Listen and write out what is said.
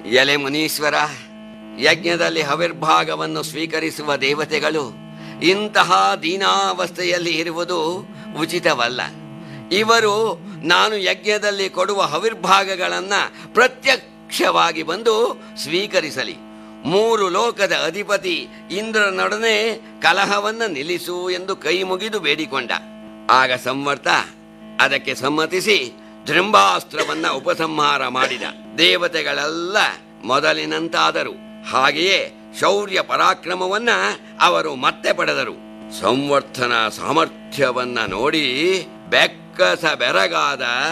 ಎಲೆ ಮುನೀಶ್ವರ ಯಜ್ಞದಲ್ಲಿ ಹವಿರ್ಭಾಗವನ್ನು ಸ್ವೀಕರಿಸುವ ದೇವತೆಗಳು ಇಂತಹ ದೀನಾವಸ್ಥೆಯಲ್ಲಿ ಇರುವುದು ಉಚಿತವಲ್ಲ ಇವರು ನಾನು ಯಜ್ಞದಲ್ಲಿ ಕೊಡುವ ಹವಿರ್ಭಾಗಗಳನ್ನು ಪ್ರತ್ಯಕ್ಷವಾಗಿ ಬಂದು ಸ್ವೀಕರಿಸಲಿ ಮೂರು ಲೋಕದ ಅಧಿಪತಿ ಇಂದ್ರನೊಡನೆ ಕಲಹವನ್ನು ನಿಲ್ಲಿಸು ಎಂದು ಕೈ ಮುಗಿದು ಬೇಡಿಕೊಂಡ ಆಗ ಸಂವರ್ತ ಅದಕ್ಕೆ ಸಮ್ಮತಿಸಿ ಜೃಂಭಾಸ್ತ್ರವನ್ನ ಉಪಸಂಹಾರ ಮಾಡಿದ ದೇವತೆಗಳೆಲ್ಲ ಮೊದಲಿನಂತಾದರು ಹಾಗೆಯೇ ಶೌರ್ಯ ಪರಾಕ್ರಮವನ್ನ ಅವರು ಮತ್ತೆ ಪಡೆದರು ಸಂವರ್ಥನ ಸಾಮರ್ಥ್ಯವನ್ನ ನೋಡಿ ಬೆಕ್ಕಸ ಬೆರಗಾದ